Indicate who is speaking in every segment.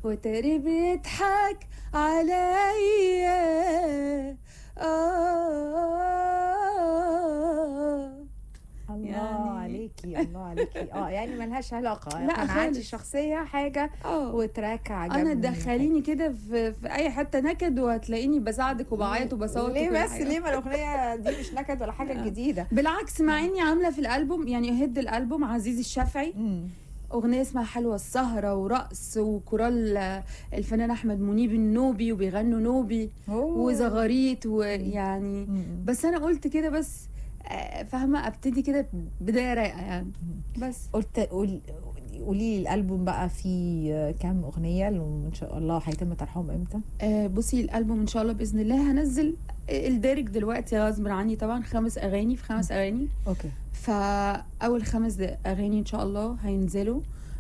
Speaker 1: وتاري بيضحك عليا آه
Speaker 2: الله
Speaker 1: يعني-
Speaker 2: عليكي الله عليكي اه يعني ملهاش علاقه
Speaker 1: لا
Speaker 2: كان عندي
Speaker 1: خالص.
Speaker 2: شخصيه حاجه
Speaker 1: اه
Speaker 2: وتراك عجبني
Speaker 1: انا دخليني كده في, في اي حته نكد وهتلاقيني بساعدك وبعيط وبصوت
Speaker 2: ليه
Speaker 1: وكل
Speaker 2: بس
Speaker 1: حاجة.
Speaker 2: ليه ما الاغنيه دي مش نكد ولا حاجه
Speaker 1: لا.
Speaker 2: جديده
Speaker 1: بالعكس مع اني عامله في الالبوم يعني هد الالبوم عزيز الشافعي
Speaker 2: مم.
Speaker 1: اغنيه اسمها حلوه السهره ورقص وكورال آه، الفنان احمد منيب النوبي وبيغنوا نوبي
Speaker 2: أوه.
Speaker 1: وزغاريت ويعني
Speaker 2: مم.
Speaker 1: بس انا قلت كده بس آه، فاهمه ابتدي كده بدايه رايقه يعني بس
Speaker 2: قلت قول قولي لي الالبوم بقى فيه كام اغنيه وان شاء الله هيتم طرحهم امتى
Speaker 1: آه، بصي الالبوم ان شاء الله باذن الله هنزل الدارج دلوقتي غصب عني طبعا خمس اغاني في خمس اغاني
Speaker 2: اوكي
Speaker 1: فاول خمس د- اغاني ان شاء الله هينزلوا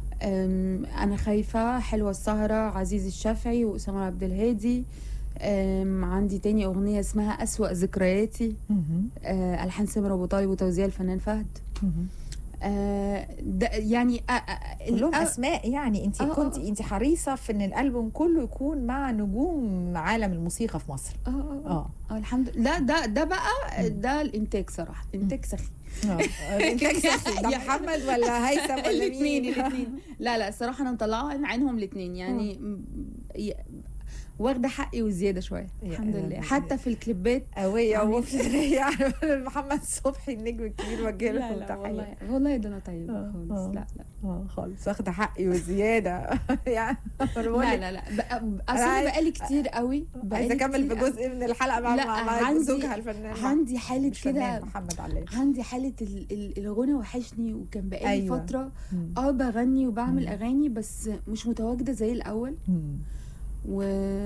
Speaker 1: أم، انا خايفه حلوه السهره عزيز الشافعي واسامه عبد الهادي أم، عندي تاني اغنيه اسمها اسوا ذكرياتي
Speaker 2: مهم.
Speaker 1: أه، الحان سمر ابو طالب وتوزيع الفنان فهد
Speaker 2: مهم.
Speaker 1: أه، ده يعني أه، أه،
Speaker 2: كلهم
Speaker 1: الأ-
Speaker 2: اسماء يعني انت
Speaker 1: آه، آه،
Speaker 2: كنت
Speaker 1: آه.
Speaker 2: انت حريصه في ان الالبوم كله يكون مع نجوم عالم الموسيقى في مصر
Speaker 1: اه اه
Speaker 2: اه
Speaker 1: اه الحمد لله ده ده ده بقى ده الانتاج صراحه انتاج سخي
Speaker 2: اه الانتاج سخي ده
Speaker 1: يعني-
Speaker 2: محمد ولا هيثم ولا
Speaker 1: الاثنين
Speaker 2: مين
Speaker 1: الاثنين لا لا الصراحه انا مطلعه عينهم الاثنين يعني م- ي- واخده حقي وزياده شويه
Speaker 2: يا
Speaker 1: الحمد
Speaker 2: قلبي.
Speaker 1: لله حتى في الكليبات
Speaker 2: قوية
Speaker 1: عاملين-
Speaker 2: ومفترية محمد صبحي النجم الكبير وجه له تحية
Speaker 1: والله والله ده انا طيبه
Speaker 2: آه،
Speaker 1: خالص
Speaker 2: آه.
Speaker 1: لا لا
Speaker 2: اه خالص واخدة حقي وزيادة يعني أنا بقول
Speaker 1: لا
Speaker 2: لك
Speaker 1: لا لا بقى- اصل
Speaker 2: عايز-
Speaker 1: انا بقالي كتير قوي
Speaker 2: عايزة
Speaker 1: بقالي
Speaker 2: أكمل في
Speaker 1: كتير
Speaker 2: جزء من الحلقة مع
Speaker 1: لا،
Speaker 2: مع- مع
Speaker 1: عندي-
Speaker 2: زوجها الفنان
Speaker 1: عندي حاله
Speaker 2: مش فنان،
Speaker 1: كده
Speaker 2: محمد علي
Speaker 1: عندي حالة ال- ال- الغنى وحشني وكان بقالي
Speaker 2: أيوة.
Speaker 1: أيوة. فترة
Speaker 2: مم.
Speaker 1: اه بغني وبعمل
Speaker 2: مم.
Speaker 1: أغاني بس مش متواجدة زي الأول
Speaker 2: مم.
Speaker 1: و...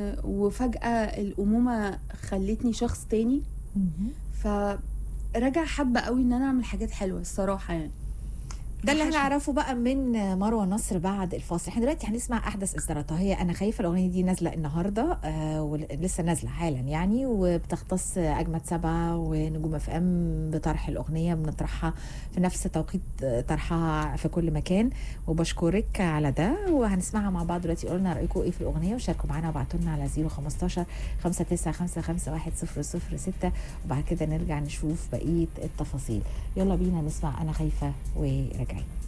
Speaker 1: وفجأة الأمومة خلتني شخص تاني
Speaker 2: مم.
Speaker 1: فرجع حابة قوي إن أنا أعمل حاجات حلوة الصراحة يعني
Speaker 2: ده اللي
Speaker 1: وحشني.
Speaker 2: هنعرفه بقى من مروه نصر بعد الفاصل احنا دلوقتي هنسمع احدث اصداراتها هي انا خايفه الاغنيه دي نازله النهارده آه ولسه نازله حالا يعني وبتختص اجمد سبعه ونجوم اف ام بطرح الاغنيه بنطرحها في نفس توقيت طرحها في كل مكان وبشكرك على ده وهنسمعها مع بعض دلوقتي قولوا لنا رايكم ايه في الاغنيه وشاركوا معانا وابعتوا لنا على 015 59551 006 وبعد كده نرجع نشوف بقيه التفاصيل يلا بينا نسمع انا خايفه وراجعين